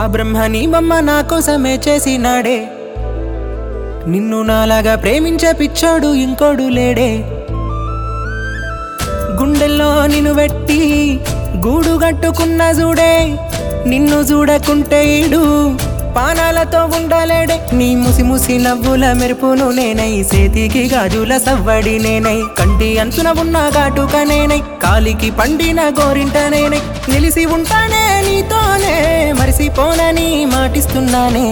బ్రహ్మని బొమ్మ నా కోసమే చేసినాడే నిన్ను నాలాగా ప్రేమించే పిచ్చోడు ఇంకోడు లేడే గుండెల్లో నిన్ను పెట్టి గూడు కట్టుకున్న చూడే నిన్ను చూడకుంటే ఈడు పానాలతో ఉండలేడే నీ ముసి ముసి నవ్వుల మెరుపును నేనై సేతికి గాజుల సవ్వడి నేనై కంటి అంచున ఉన్న ఘాటుక నేనై కాలికి పండిన గోరింట నేనై నిలిసి ఉంటానే నీతోనే మరిసిపోనని మాటిస్తున్నానే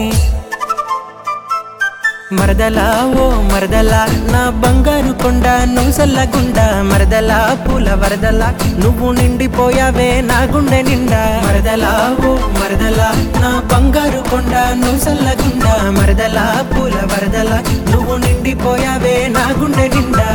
మరదలా ఓ మరదలా నా బంగారు కొండ నువ్వు సల్లగుండా మరదలా పూల వరదలా నువ్వు నిండిపోయావే నా గుండె నిండా మరదలా ఓ మరదలా నా బంగారు కొండ నువ్వు సల్లగుండా మరదలా పూల వరదలా నువ్వు నిండిపోయావే నా గుండె నిండా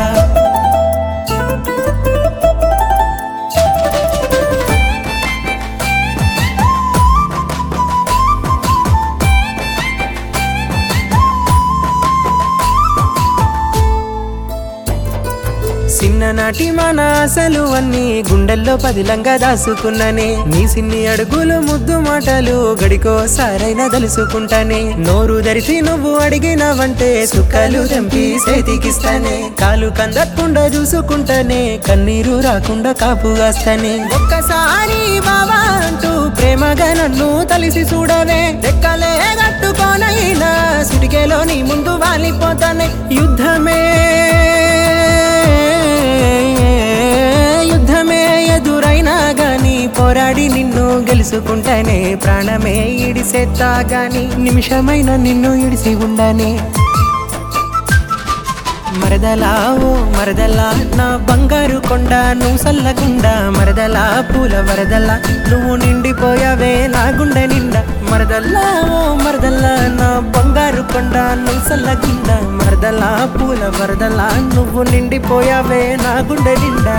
చిన్ననాటి మన ఆశలు అన్ని గుండెల్లో పదిలంగా దాసుకున్ననే నీ సిన్ని అడుగులు ముద్దు మాటలు గడికో సారైనా తెలుసుకుంటానే నోరు ధరిసి నువ్వు అడిగినవంటే సుక్కలు తెంపి చేతికిస్తానే కాలు కందకుండా చూసుకుంటానే కన్నీరు రాకుండా కాపుగాస్తానే ఒక్కసారి బావా అంటూ ప్రేమగా నన్ను తలిసి చూడవే రెక్కలే కట్టుకోనైనా సుటికేలో నీ ముందు వాలిపోతానే యుద్ధమే యుద్ధమే ఎదురైనా గాని పోరాడి నిన్ను గెలుచుకుంటానే ప్రాణమే ఇడిసేత్తా గాని నిమిషమైన నిన్ను ఇడిసి ఉండనే మరదలా ఓ మరదలా నా బంగారు కొండ నువ్వు సల్లగుండా మరదలా పూల వరదలా నువ్వు నిండిపోయావే నా గుండె నిండా మరదల్లా ఓ మరదల్లా నా బంగారు కొండ నువ్వు సల్లగుండా మరదలా పూల వరదలా నువ్వు నిండిపోయావే నా గుండె నిండా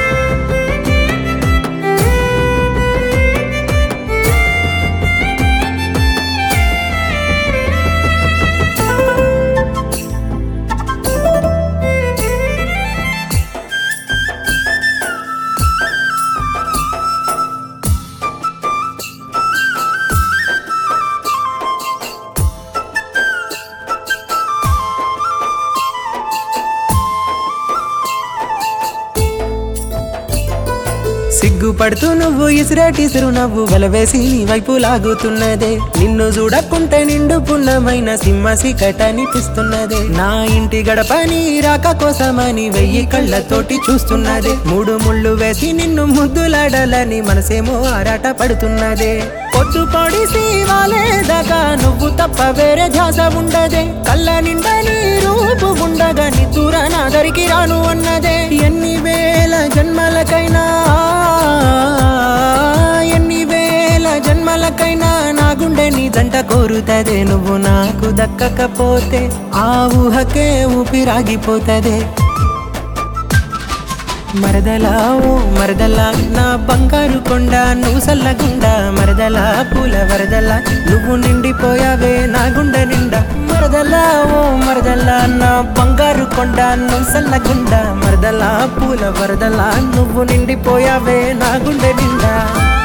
సిగ్గుపడుతూ నువ్వు ఇసిరేటి నవ్వు వలవేసి నీ వైపు లాగుతున్నదే నిన్ను చూడకుంటే నిండు పున్నమైన సింహ సికటనిపిస్తున్నదే నా ఇంటి గడపని రాక కోసమని వెయ్యి కళ్ళతోటి చూస్తున్నదే మూడు ముళ్ళు వేసి నిన్ను ముద్దులాడాలని మనసేమో ఆరాట పడుతున్నదే పొద్దు పొడిసి వాలేదగా నువ్వు తప్ప వేరే ధ్యాస ఉండదే కళ్ళ నిండా నీ రూపు ఉండగా నిద్దుర నా దరికి రాను అన్నదే ఎన్ని వేల జన్మలకైనా ఎన్ని వేల జన్మలకైనా నా గుండె నీ జంట కోరుతదే నువ్వు నాకు దక్కకపోతే ఆ ఊహకే ఊపిరాగిపోతదే మరదలా ఓ మరదలా నా బంగారు కొండ నువ్వు సల్లగుండా మరదలా పూల వరదలా నువ్వు నిండిపోయావే నా గుండె నిండా మరదలా ఓ మరదలా నా బంగారు కొండ నువ్వు సల్లగుండా మరదలా పూల వరదలా నువ్వు నిండిపోయావే నా గుండె నిండా